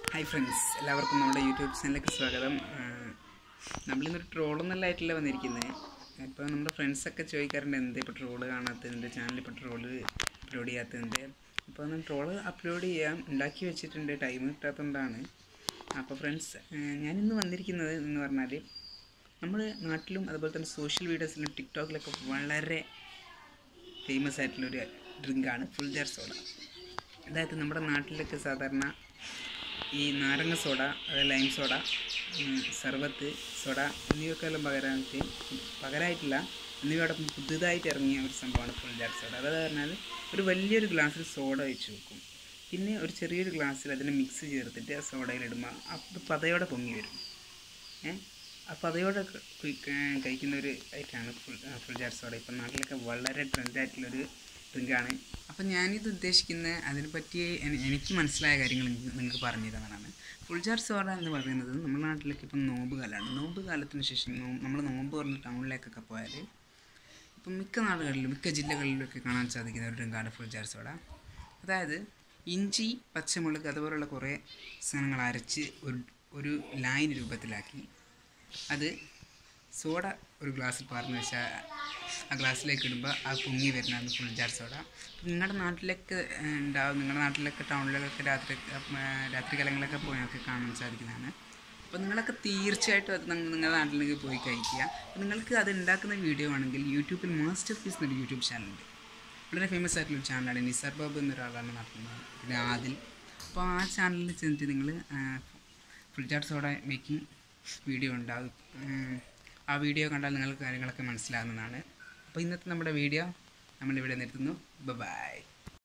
hi friends എല്ലാവർക്കും നമ്മുടെ YouTube ചാനലിലേക്ക് സ്വാഗതം ആഹ് നമ്മളിന്നൊരു ട്രോളൊന്നല്ലായിട്ടില്ല വന്നിരിക്കുന്നത് ഇപ്പോൾ നമ്മുടെ ഫ്രണ്ട്സൊക്കെ ചോദിക്കാറുണ്ട് എന്ത് ഇപ്പോൾ ട്രോള് കാണാത്തതിൻ്റെ ചാനലിൽ ഇപ്പോൾ ട്രോള് അപ്ലോഡ് ചെയ്യാത്തതിൻ്റെ അപ്പോൾ ഒന്ന് ട്രോള് അപ്ലോഡ് ചെയ്യാം ഉണ്ടാക്കി വെച്ചിട്ടുണ്ട് ടൈം കിട്ടാത്തതുകൊണ്ടാണ് അപ്പോൾ ഫ്രണ്ട്സ് ഞാനിന്ന് വന്നിരിക്കുന്നത് എന്ന് പറഞ്ഞാൽ നമ്മുടെ നാട്ടിലും അതുപോലെ തന്നെ സോഷ്യൽ മീഡിയാസിലും ടിക്ടോക്കിലൊക്കെ വളരെ ഫേമസ് ആയിട്ടുള്ളൊരു ഡ്രിങ്കാണ് ഫുൾ ജാർ സോഡ അതായത് നമ്മുടെ നാട്ടിലൊക്കെ സാധാരണ ഈ നാരങ്ങ സോഡ അതായത് ലൈം സോഡ ഉം, സർബത്ത് സോഡ എന്നിവയ്ക്കെല്ലാം പകരമായിട്ട് പകരമായിട്ടില്ല എന്നിവയോടൊപ്പം പുതുതായിട്ട് ഇറങ്ങിയ ഒരു സംഭവമാണ് ഫുൾ ജാർ സോഡ അതായത് പറഞ്ഞാൽ ഒരു വലിയൊരു ഗ്ലാസ്സിൽ സോഡ വെച്ച് വെക്കും പിന്നെ ഒരു ചെറിയൊരു ഗ്ലാസ്സിൽ അതിനെ മിക്സ് ചേർത്തിട്ട് ആ സോഡയിലിടുമ്പോൾ അത് പതയോടെ പൊങ്ങി വരും ഏ അപ്പോൾ അതോടെ കഴിക്കുന്ന ഒരു ഐറ്റമാണ് ഫുൾ ഫുൾ ജാർ സോഡ ഇപ്പം നാട്ടിലൊക്കെ വളരെ ട്രെൻഡായിട്ടുള്ളൊരു ഡ്രിങ്കാണ് അപ്പം ഞാനിത് ഉദ്ദേശിക്കുന്ന അതിനെപ്പറ്റി എനി- എനിക്ക് മനസ്സിലായ കാര്യങ്ങൾ നിങ്ങ- നിങ്ങൾക്ക് പറഞ്ഞു തരാനാണ് ഫുൾ ജാർ സോഡ എന്ന് പറയുന്നത് നമ്മുടെ നാട്ടിലേക്ക് ഇപ്പം നോമ്പ് കാലമാണ് നോമ്പ് കാലത്തിന് ശേഷം നമ്മൾ നോമ്പ് പറഞ്ഞ ടൗണിലേക്കൊക്കെ പോയാൽ ഇപ്പം മിക്ക നാടുകളിലും മിക്ക ജില്ലകളിലൊക്കെ കാണാൻ സാധിക്കുന്ന ഒരു ഡ്രിങ്കാണ് ഫുൾ ജാർ സോഡ അതായത് ഇഞ്ചി പച്ചമുളക് അതുപോലുള്ള കുറേ സാധനങ്ങൾ അരച്ച് ഒരു ഒരു ലൈൻ രൂപത്തിലാക്കി അത് സോഡ ഒരു ഗ്ലാസ്സിൽ പാർന്ന് വെച്ചാൽ ആ ഗ്ലാസ്സിലേക്ക് ഇടുമ്പോൾ ആ പൊങ്ങി വരുന്നതാണ് ഫുൾ ജാർ സോഡ നിങ്ങളുടെ നാട്ടിലൊക്കെ ഏഹ്, ഉണ്ടാവും നിങ്ങളുടെ നാട്ടിലൊക്കെ ടൗണിലൊക്കെ രാത്രി ഏഹ്, രാത്രി കാലങ്ങളിലൊക്കെ പോയൊക്കെ കാണാൻ സാധിക്കുന്നതാണ് അപ്പോൾ നിങ്ങളൊക്കെ തീർച്ചയായിട്ടും അത് നിങ്ങൾ നിങ്ങളുടെ നാട്ടിലേക്ക് പോയി കഴിക്കുക അപ്പോൾ നിങ്ങൾക്ക് അത് ഉണ്ടാക്കുന്ന വീഡിയോ ആണെങ്കിൽ യൂട്യൂബിൽ മാസ്റ്റർ പീസ് എന്നൊരു യൂട്യൂബ് ചാനലുണ്ട് വളരെ ഫേമസ് ആയിട്ടുള്ള ചാനലാണ് നിസാർ ബാബു എന്നൊരാളാണ് നടത്തുന്നത് പിന്നെ ആദിൽ അപ്പോൾ ആ ചാനലിൽ ചെന്നിട്ട് നിങ്ങൾ full chart soda making video ഉണ്ടാകും ആ വീഡിയോ കണ്ടാൽ നിങ്ങൾക്ക് കാര്യങ്ങളൊക്കെ മനസ്സിലാകുന്നതാണ് അപ്പോൾ ഇന്നത്തെ നമ്മുടെ വീഡിയോ നമ്മളിവിടെ നിർത്തുന്നു ബൈ